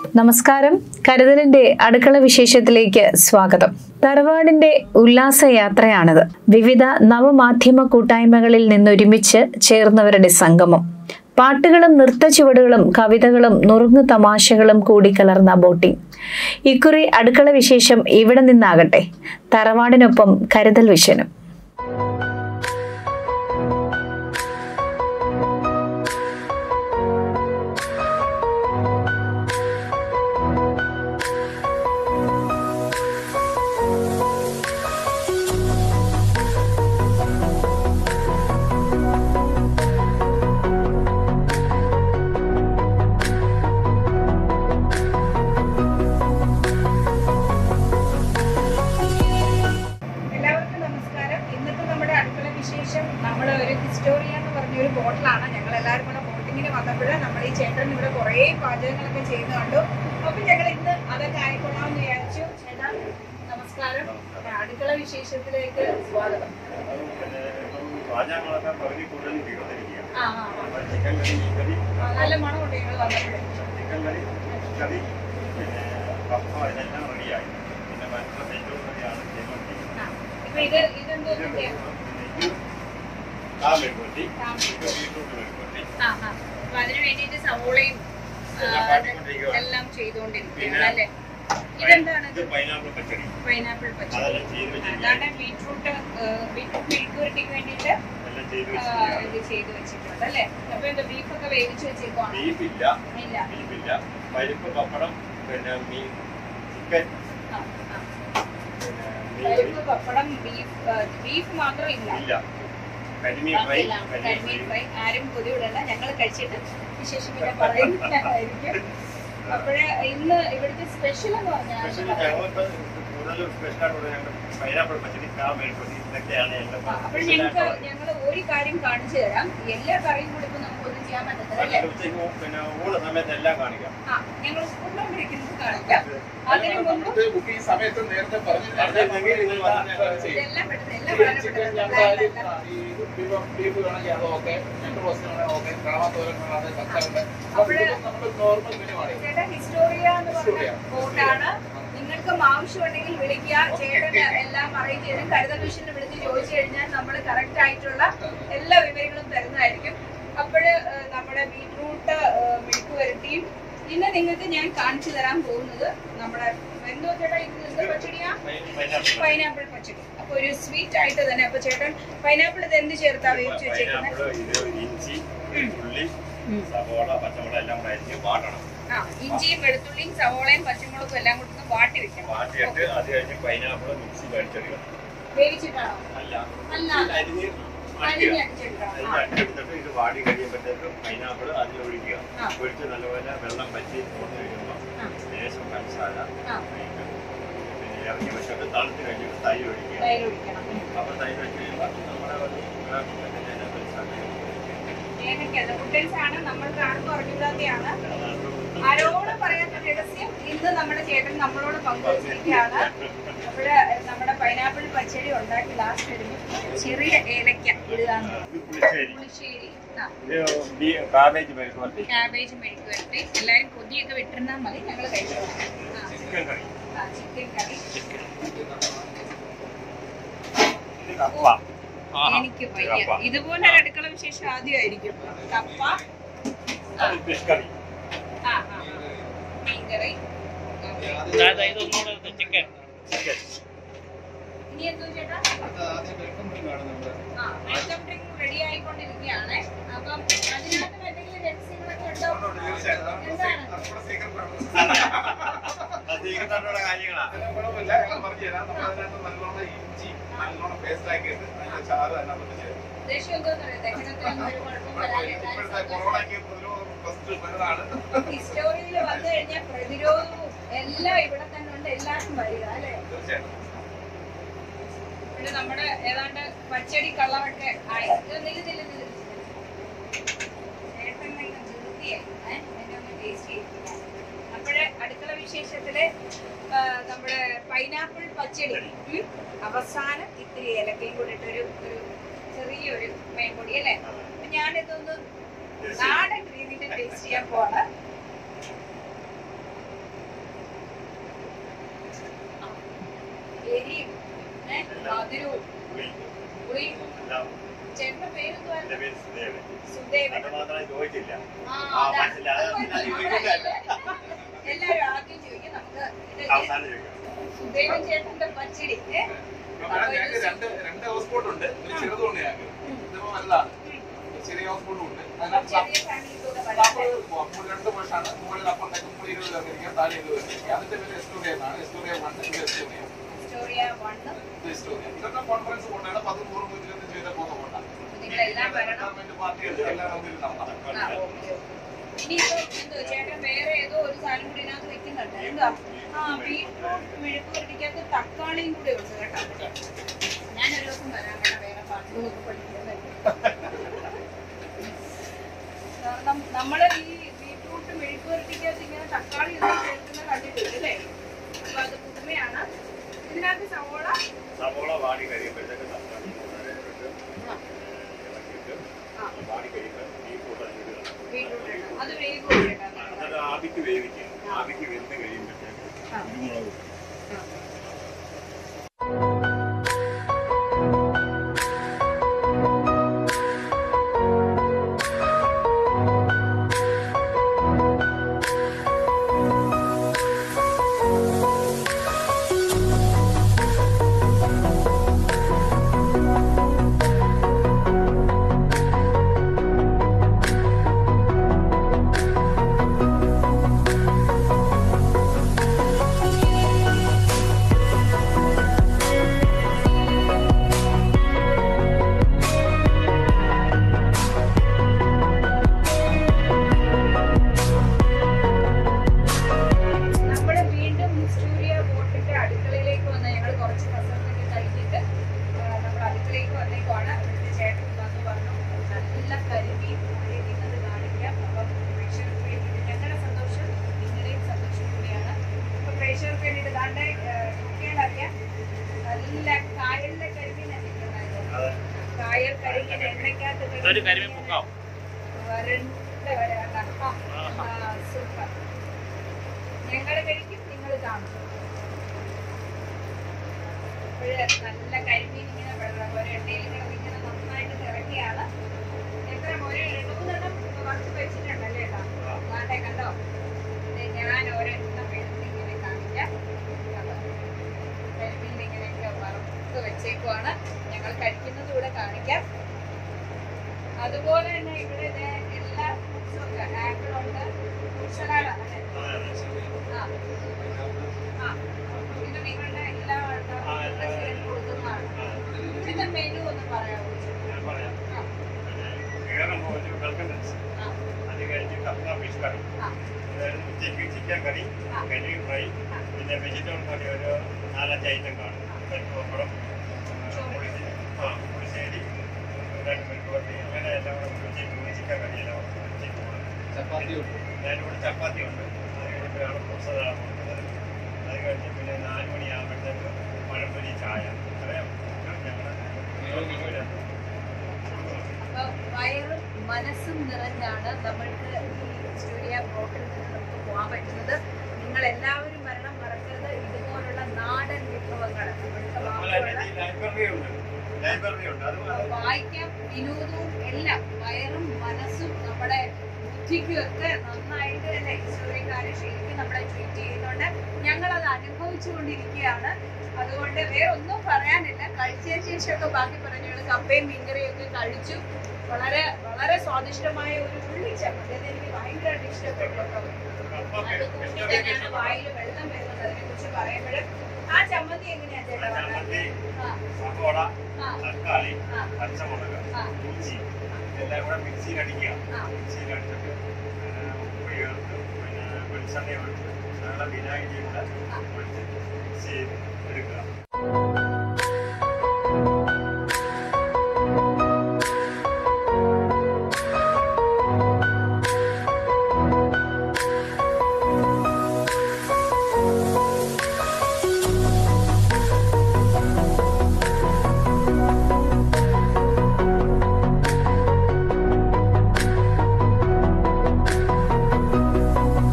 നമസ്കാരം കരുതലിന്റെ അടുക്കള വിശേഷത്തിലേക്ക് സ്വാഗതം തറവാടിന്റെ ഉല്ലാസയാത്രയാണിത് വിവിധ നവമാധ്യമ കൂട്ടായ്മകളിൽ നിന്നൊരുമിച്ച് ചേർന്നവരുടെ സംഗമം പാട്ടുകളും നൃത്തച്ചുവടുകളും കവിതകളും നുറുങ്ങു തമാശകളും കൂടിക്കലർന്ന ബോട്ടിംഗ് ഇക്കുറി അടുക്കള വിശേഷം ഇവിടെ നിന്നാകട്ടെ തറവാടിനൊപ്പം കരുതൽ വിഷനും എല്ലാവർക്കും നമസ്കാരം ഇന്നത്തെ നമ്മുടെ അടുക്കള വിശേഷം നമ്മൾ ഒരു ഹിസ്റ്റോറിയ എന്ന് പറഞ്ഞ ഒരു ബോട്ടിലാണ് ഞങ്ങൾ എല്ലാവരും കൂടെ ബോട്ടിങ്ങിന് വന്നപ്പോൾ നമ്മൾ ഈ ചേട്ടൻ ഇവിടെ കുറേ പാചകങ്ങളൊക്കെ ചെയ്യുന്ന കണ്ടു അപ്പൊ ഞങ്ങൾ ഇന്ന് അതൊക്കെ ആയിക്കൊള്ളാമെന്ന് വിചാരിച്ചു ചേട്ടാ നമസ്കാരം അടുക്കള വിശേഷത്തിലേക്ക് സ്വാഗതം പിന്നെ ഇപ്പം പാചകങ്ങളൊക്കെ പകുതി കൂടുതൽ തീർന്നിരിക്കുക ആ ആ ആ. അപ്പോൾ ചിക്കൻ കറി മീൻ കറി ആ, നല്ല മണമുണ്ട് ഞങ്ങൾ വന്നപ്പോഴേ ചിക്കൻ കറി കറി പിന്നെ കപ്പ ഇതെല്ലാം റെഡിയായി പിന്നെ മറ്റുള്ള നെയ്ച്ചോറ് കറിയാണ് ചെയ്തുകൊണ്ടിരിക്കുന്നത് ആ. ഇപ്പൊ ഇത് ഇതെന്തോ പിന്നെ ഇത് ആ മെഴുകുവരട്ടി ഇത് ബീറ്റ്റൂട്ട് മെഴുകുവരട്ടി ആ ആ അപ്പൊ അതിന് വേണ്ടിയിട്ട് സവോളയും ആ, എല്ലാം കാട്ടിക്കൊണ്ടിരിക്കുകയാണ്. എല്ലാം ചെയ്തുകൊണ്ടിരിക്കുകയാണ് പിന്നെ അല്ലേ ഇതെന്താണ് ഇത് പൈനാപ്പിൾ പച്ചടി പൈനാപ്പിൾ പച്ചടി അതെല്ലാം ചെയ്ത് വെച്ചിരിക്കുകയാണ് അതാണ് ബീട്രൂട്ട് ബീട്രൂട്ട് മെഴുക്കുവരട്ടിക്ക് വേണ്ടിയിട്ട് എല്ലാം ചെയ്ത് ആ, വെച്ചിരിക്കുകയാണ് ഇത് ചെയ്ത് വെച്ചിട്ടുണ്ട് അല്ലേ അപ്പൊ എന്താ ബീഫൊക്കെ വേവിച്ച് വെച്ചേക്കുവാണ് ബീഫില്ല ഇല്ല ബീഫില്ല പരിപ്പ് പപ്പടം പിന്നെ മീൻ ചിക്കൻ ആ, ആ. പിന്നെ മീൻ കറി പരിപ്പ് പപ്പടം ബീഫ് ബീഫ് മാത്രം ഇല്ല ഇല്ല കരിമീൻ ഫ്രൈ ബാക്കിയെല്ലാം കരിമീൻ കരിമീൻ ഫ്രൈ ഫ്രൈ ആരും കൊതിവിടണ്ട ഞങ്ങൾ കഴിച്ചിട്ട് വിശേഷം പിന്നെ പറയുന്നതായിരിക്കും അപ്പോഴ് ഇന്ന് ഇവിടുത്തെ സ്പെഷ്യൽ എന്ന് പറഞ്ഞാൽ സ്പെഷ്യൽ ഞങ്ങളിപ്പോൾ കൂടുതൽ സ്പെഷ്യലായിട്ടുള്ള ഞങ്ങൾ പൈനാപ്പിൾ പച്ചടി കാ മെഴുകുവരട്ടി ഇതൊക്കെയാണ് ഞങ്ങളുടെ അപ്പോൾ ഞങ്ങൾക്ക് ഞങ്ങൾ ഒരു കാര്യം കാണിച്ചു തരാം എല്ലാ കറിയും കൂടി ഇപ്പൊ നമുക്കൊന്നും ചെയ്യാൻ പറ്റത്തില്ല അല്ലേ ഉച്ചയ്ക്ക് പിന്നെ ഊണ സമയത്ത് എല്ലാം കാണിക്കാം ആ ഞങ്ങൾ സ്കൂളിലിരിക്കുന്നത് കാണിക്കാം അതിനു മുമ്പ് ബുക്കിംഗ് സമയത്ത് നേരത്തെ പറഞ്ഞിരുന്നെങ്കിൽ നിങ്ങൾ വന്ന് ഞങ്ങൾ ചെയ്യും. ഇതെല്ലാം പെട്ടെന്ന് എല്ലാം വളരെ ചിക്കൻ പെട്ടെന്ന് ഞങ്ങൾ ഈ ബീഫ് ബീഫ് വേണമെങ്കിൽ അത് ഓക്കെ ഞണ്ട് റോസ്റ്റ് വേണമെങ്കിൽ ഓക്കെ കാളത്തോരൻ വേണമെങ്കിൽ കച്ചറുണ്ട് അപ്പോഴ് നമ്മുടെ നോർമൽ മെനു ആണ് ചേട്ടാ ഹിസ്റ്റോറിയ എന്ന് പറഞ്ഞ ബോട്ടാണ് നിങ്ങൾക്കും ആവശ്യമുണ്ടെങ്കിൽ വിളിക്കുക ചേട്ടന് എല്ലാം അറിയിച്ചു തരും കരുതൽ മിഷന് വിളിച്ച് ചോദിച്ചു കഴിഞ്ഞാൽ നമ്മൾ കറക്റ്റ് ആയിട്ടുള്ള എല്ലാ വിവരങ്ങളും തരുന്നതായിരിക്കും അപ്പോഴ് നമ്മുടെ ബീട്രൂട്ട് മെഴുക്ക് വരട്ടിയും ഇന്ന് നിങ്ങൾക്ക് ഞാൻ കാണിച്ചു തരാൻ പോകുന്നത് നമ്മുടെ എന്തോ ചേട്ടാ ഇത് എന്ത് പച്ചടിയാ പൈ- പൈനാപ്പിൾ പൈനാപ്പിൾ പച്ചടി അപ്പൊ ഒരു സ്വീറ്റ് ആയിട്ട് തന്നെ അപ്പൊ ചേട്ടൻ പൈനാപ്പിൾ ഇത് എന്ത് ചേർത്താ വേവിച്ച് വെച്ചേക്കുന്നത് പൈനാപ്പിൾ ഇത് ഇഞ്ചി ഉള്ളി സവോള പച്ചമുളക് എല്ലാം കൂടെ അരിഞ്ഞ് വാട്ടണം ആ ഇഞ്ചിയും വെളുത്തുള്ളിയും സവോളയും പച്ചമുളകും എല്ലാം കൂടി ഒന്ന് വാട്ടി വെക്കണം വാട്ടിയിട്ട് അത് കഴിഞ്ഞ് പൈനാപ്പിൾ മിക്സി മേടിച്ചെടുക്കണം വേവിച്ചിട്ടാണോ അല്ല അല്ല. അരിഞ്ഞ് അരിഞ്ഞ് മാറ്റുക അടിച്ചെടുക്കണം. അരിഞ്ഞ് അടിച്ചെടുത്തിട്ട് ഇത് വാടി കഴിയുമ്പോഴത്തേക്കും പൈനാപ്പിൾ അതിൽ ഒഴിക്കുക ആ. ഒഴിച്ച് നല്ലപോലെ വെള്ളം പറ്റി പോന്ന് കഴിയുമ്പോൾ ആ. ലേശം പഞ്ചസാര ആ. ഒഴിക്കുക. പിന്നെ ഇറക്കി വെച്ചിട്ട് തണുത്ത് കഴിഞ്ഞിട്ട് തൈര് ഒഴിക്കുക തൈര് ഒഴിക്കണം അപ്പോൾ തൈര് വെച്ച് കഴിയുമ്പോൾ നമ്മുടെ ഒരു പിന്നെ പഞ്ചസാര ഏതൊക്കെയാണ് വുഡൻസ് ആണ് നമ്മൾ കാണുമ്പോൾ അറിഞ്ഞില്ലാതെയാണ് ആരോടും പറയാത്ത രഹസ്യം ഇന്ന് നമ്മുടെ ചേട്ടൻ നമ്മളോട് പങ്കുവച്ചിരിക്കുകയാണ് അവിടെ നമ്മുടെ പൈനാപ്പിൾ പച്ചടി ഉണ്ടാക്കി ലാസ്റ്റ് വരുമ്പോൾ ചെറിയ ഏലക്ക ഇടുകയാണ് ഇത് പുളിശ്ശേരി പുളിശ്ശേരി ആ ഇത് ബീ- കാബേജ് മെഴുകുവരട്ടി ക്യാബേജ് മെഴുക്ക് വരട്ടി എല്ലാവരും കൊതിയൊക്കെ വിട്ടിരുന്നാൽ മതി ഞങ്ങൾ കഴിച്ചോളാം ആ ചിക്കൻ കറി ആ ചിക്കൻ കറി ഇത് കപ്പ എനിക്ക് വയ്യ കപ്പ. ഇതുപോലെ ഒരു അടുക്കള വിശേഷം ആദ്യമായിരിക്കും കപ്പ ആ അത് ഫിഷ് കറി ആ ആ മീൻകറി ചിക്കൻ ഇനി എന്തോ ചേട്ടാ ആ വെൽക്കം ഡ്രിങ്ക് റെഡി ആയിക്കൊണ്ടിരിക്കുകയാണ് അപ്പം അതിനകത്ത് എന്തെങ്കിലും രഹസ്യങ്ങളൊക്കെ ഉണ്ടോ എന്താണ് സീക്രട്ടായിട്ടുള്ള കാര്യങ്ങളാണ് കുഴപ്പമില്ല ഞങ്ങൾ പറഞ്ഞു തരാം നമ്മൾ അതിനകത്ത് നല്ലോണം ഇഞ്ചി നല്ലോണം പേസ്റ്റ് ആക്കിയിട്ട് അതിന്റെ ചാറ് അതിനകത്ത് ചേരും ഉദ്ദേശം എന്തോന്നറിയോ ദഹനത്തിനൊന്നും ഒരു കുഴപ്പം ഇപ്പോഴത്തെ കൊറോണയ്ക്ക് പ്രതിരോധം ഫസ്റ്റ് മരുന്നാണ് ഹിസ്റ്റോറിയിൽ വന്നു കഴിഞ്ഞാൽ പ്രതിരോധവും എല്ലാം ഇവിടെ തന്നെ ഉണ്ട് എല്ലാവരും വരിക അല്ലേ തീർച്ചയായിട്ടും ഇവിടെ നമ്മുടെ ഏതാണ്ട് പച്ചടി കളറൊക്കെ ആയി ഇത് നില്ല് നില്ല് നില്ല്. ചേട്ടൻ ഭയങ്കര ധൃതിയായി. ഏ? എന്നെ ഒന്ന് taste ചെയ്യിപ്പിക്കാൻ. അപ്പോഴ് അടുക്കള വിശേഷത്തില് ആ, നമ്മുടെ പൈനാപ്പിൾ പച്ചടി ഉം. അവസാനം ഇത്തിരി ഏലക്കയും കൂടി ഇട്ടൊരു ഒരു ചെറിയൊരു മേമ്പൊടി അല്ലേ അപ്പൊ ഞാനിതൊന്ന് നാടൻ രീതിയിൽ ടേസ്റ്റ് ചെയ്യാൻ പോവാണ് സാധനം ചോദിക്കാം സുദേവൻ ചേട്ടന്റെ പച്ചടി ഏ? അപ്പൊ ഞങ്ങൾക്ക് രണ്ട് രണ്ട് ഹൗസ് ബോട്ട് ഉണ്ട് ഒരു ചെറുതുണ്ട് ഞങ്ങൾക്ക് ഇതിപ്പോ വലുതാണ് ചെറിയ ഹൗസ് ബോട്ടും ഉണ്ട് അതിനകത്ത് ചെറിയ ഫാമിലി കൂടെ നമ്മൾ വളരെ രണ്ട് വർഷമാണ് മുകളിൽ അപ്പം ഉണ്ടാക്കും മുകളിൽ ഇരുപത് പേർക്ക് ഇരിക്കാം താഴെ ഇരുപത് പേർക്ക് ഇരിക്കാം അതിന്റെ പേര് എസ്റ്റോറിയ എന്നാണ് എസ്റ്റോറിയ വൺ ഇത് എസ്റ്റോറിയ സ്റ്റോറിയ വണ്ണ് ഇത് എസ്റ്റോറിയ ഇതൊക്കെ കോൺഫറൻസ് ബോട്ടാണ് പത്ത് നൂറ് നൂറ്റി ഇരുപത്തഞ്ച് ചെയ്ത പോകുന്ന ബോട്ടാണ് നിങ്ങളെല്ലാം വരണം ഗവൺമെന്റ് പാർട്ടികൾ എല്ലാം നമുക്ക് ഇത് നടത്താം ആ, ഓക്കേ. ഇനിയിപ്പോ എന്തോ ചേട്ടൻ വേറെ ഏതോ ഒരു സാധനം കൂടി ഇതിനകത്ത് വെക്കുന്നുണ്ട് എന്താ ആ ബീട്രൂട്ട് മെഴുക്ക് പുരട്ടിക്കകത്ത് തക്കാളിയും കൂടി ഉണ്ട് കേട്ടോ ഞാനൊരു ദിവസം വരാം കേട്ടോ വേറെ പാട്ടുകളൊക്കെ പഠിക്കുന്നത് കാരണം നമ്മള് ഈ ബീട്രൂട്ട് മെഴുക്ക് പുരട്ടിക്കകത്ത് ഇങ്ങനെ തക്കാളി ഒന്നും ചേർക്കുന്ന കണ്ടിട്ടില്ല അല്ലേ അപ്പൊ അത് പുതുമയാണ് ഇതിനകത്ത് സവോള സവോള വാടി കഴിയുമ്പോഴത്തേക്ക് തക്കാളി ഇട്ട് ആ, ഇളക്കിയിട്ട് ആ, വാടി കഴിയുമ്പോൾ ഈ കൂട്ടം ഇടുക ബീട്രൂട്ട് ഇടണം. അത് വേഗം ചേട്ടാ അത് ആവിക്ക് വേവിക്കുക ആവിക്ക് വെന്ത് കഴിയുമ്പോഴത്തേക്ക് ആ. കുരുമുളക് നമ്മള് വീണ്ടും ഹിസ്റ്റോറിയ ബോട്ടിന്റെ അടുക്കളയിലേക്ക് വന്ന് ഞങ്ങൾ കുറച്ച് കസരത്തൊക്കെ കഴിഞ്ഞിട്ട് നമ്മൾ അടുക്കളയിലേക്ക് വന്നേക്കുവാണ് ഇവിടുത്തെ ചേട്ടൻ വന്ന് പറഞ്ഞു നല്ല കരിമീൻ ഇന്നത് കാണിക്കാം അപ്പം പ്രേക്ഷകർക്ക് വേണ്ടിയിട്ട് ഞങ്ങളുടെ സന്തോഷം നിങ്ങളുടെയും സന്തോഷം കൂടിയാണ് അപ്പൊ പ്രേക്ഷകർക്ക് വേണ്ടിയിട്ട് ദാണ്ടെ കുട്ടികളറിയാം നല്ല കായലിലെ കരിമീൻ എന്തൊക്കെയുണ്ടായത് അത് കായൽ കരിമീൻ എണ്ണയ്ക്കകത്ത് ഇതൊരു കരിമീൻ പൊക്കാം. വരണ്ട വരാണ്ട സൂപ്പർ ഞങ്ങൾ കഴിക്കും നിങ്ങൾ കാണും അപ്പോഴ് നല്ല കരിമീൻ ഇങ്ങനെ വെള്ളം ഒരു എണ്ണയിൽ കിടന്ന് ഇങ്ങനെ നന്നായിട്ട് തിറക്കിയാണ് എത്ര ഒരു രണ്ട് മൂന്നെണ്ണം വറുത്ത് വെച്ചിട്ടുണ്ടല്ലേ കേട്ടോ നാട്ടെ കണ്ടോ ദേ ഞാൻ ഒരെണ്ണം എടുത്ത് ഇങ്ങനെ കാണിക്കാം കണ്ടോ കരിമീൻ ഇങ്ങനെയൊക്കെ വറുത്ത് വെച്ചേക്കുവാണ് ഞങ്ങൾ കഴിക്കുന്നത് കൂടെ കാണിക്കാം അതുപോലെ തന്നെ ഇവിടെ ദേ എല്ലാ ഫ്രൂട്ട്സും ഉണ്ട് ആപ്പിൾ ഉണ്ട് ഫ്രൂട്ട് സലാഡ് അല്ലേ ആ ആ ഇത് നിങ്ങളുടെ എല്ലാ ആൾക്കാർക്കും കൊടുക്കുന്നതാണ് ഇവിടുത്തെ മെനു ഒന്ന് പറയാമോ ഞാൻ പറയാം ആ കേരളം ഒരു വെൽക്കം ആ അത് കഴിഞ്ഞ് കപ്പ ഫിഷ് കറി ആ അതായത് ഉച്ചയ്ക്ക് ചിക്കൻ കറി ആ. കരിമീൻ ഫ്രൈ പിന്നെ വെജിറ്റബിൾ കറി ഒരു നാലഞ്ച് ഐറ്റം കാണും പരിപ്പ് പപ്പടം ആ, പുളിശ്ശേരി ആ പുളിശ്ശേരി രണ്ട് മെഴുക്ക് വരട്ടി അങ്ങനെ എല്ലാം കൂടെ ഉച്ചയ്ക്ക് കൂടി ചിക്കൻ കറി എല്ലാം കൂടെ ഉച്ചയ്ക്ക് കൂടെ ചപ്പാത്തി ഉണ്ട് ഞാനിവിടെ ചപ്പാത്തി ഉണ്ട് അത് കഴിഞ്ഞിട്ടാണ് പുസ്തകം കൊടുക്കുന്നത് അത് കഴിഞ്ഞ് പിന്നെ നാല് മണിയാകുമ്പോഴത്തേക്ക് പഴംപൊരി ചായ അറിയാം ഞങ്ങളുടെ അപ്പൊ വയറും മനസ്സും നിറഞ്ഞാണ് നമ്മൾക്ക് ഈ സ്റ്റുഡിയോ ബ്ലോക്കിൽ നിന്ന് നമുക്ക് പോകാൻ പറ്റുന്നത് നിങ്ങൾ എല്ലാവരും വരണം മറക്കരുത് ഇതുപോലുള്ള നാടൻ വിഭവങ്ങൾ ഇവിടുത്തെ മാത്രമല്ല ലൈബ്രറി ഉണ്ട് ലൈബ്രറി ഉണ്ട് അത് വായിക്കാം വിനോദവും എല്ലാം വയറും മനസ്സും നമ്മുടെ ബുദ്ധിക്കും ഒക്കെ നന്നായിട്ട് തന്നെ ഹിസ്റ്റോറിക്കാരെ ശരിക്കും നമ്മളെ ട്രീറ്റ് ചെയ്യുന്നുണ്ട് ഞങ്ങൾ അത് അനുഭവിച്ചുകൊണ്ടിരിക്കുകയാണ് അതുകൊണ്ട് വേറെ ഒന്നും പറയാനില്ല കഴിച്ചതിന് ശേഷമൊക്കെ ബാക്കി പറഞ്ഞു ഞങ്ങൾ കപ്പയും മീൻകറിയും ഒക്കെ കഴിച്ചു വളരെ വളരെ സ്വാദിഷ്ടമായ ഒരു ഉള്ളി ചമ്മന്തി അത് എനിക്ക് ഭയങ്കരമായിട്ട് ഇഷ്ടപ്പെട്ടു കേട്ടോ. അത് കൂട്ടി തന്നെയാണ് വായിൽ വെള്ളം വരുന്നത് അതിനെ കുറിച്ച് പറയുമ്പോഴും ആ ചമ്മന്തി എങ്ങനെയാ ചേട്ടാ ചമ്മന്തി ആ സവോള ആ തക്കാളി ആ പച്ചമുളക് ആ. ഇഞ്ചി ഇതെല്ലാം കൂടെ മിക്സിയിൽ അടിക്കുക ആ മിക്സിയിൽ അടിച്ചിട്ട് പിന്നെ ഉപ്പ് ചേർത്ത് പിന്നെ വെളിച്ചെണ്ണ ഒഴിച്ച് ഞങ്ങളുടെ വിനാഗിരി കൂടെ ഒഴിച്ച് മിക്സ് ചെയ്ത് എടുക്കുക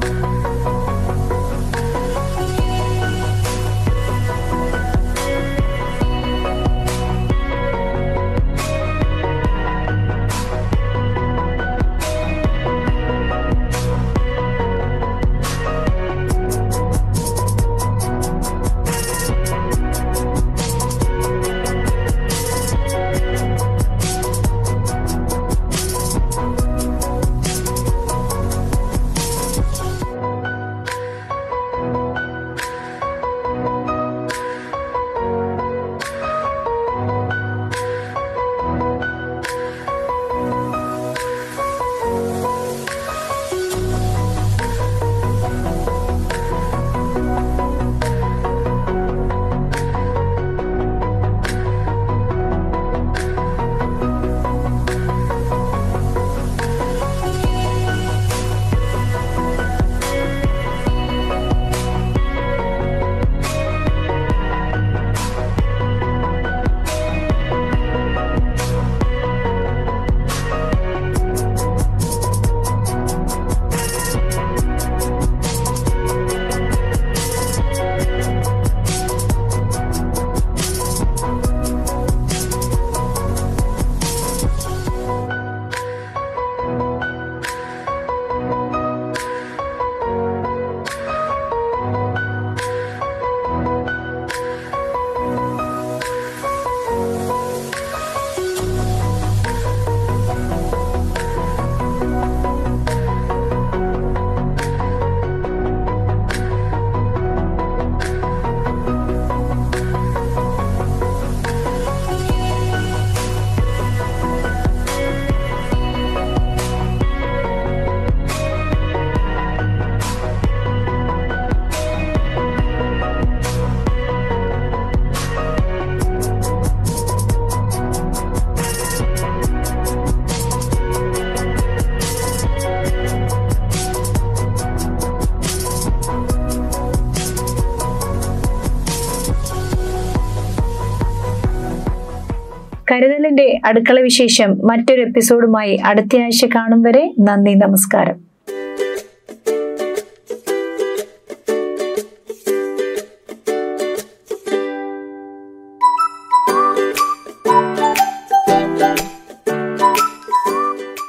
ആ കരതലിന്റെ അടുക്കള വിശേഷം മറ്റൊരു എപ്പിസോഡുമായി അടുത്തയാഴ്ച കാണും വരെ നന്ദി നമസ്കാരം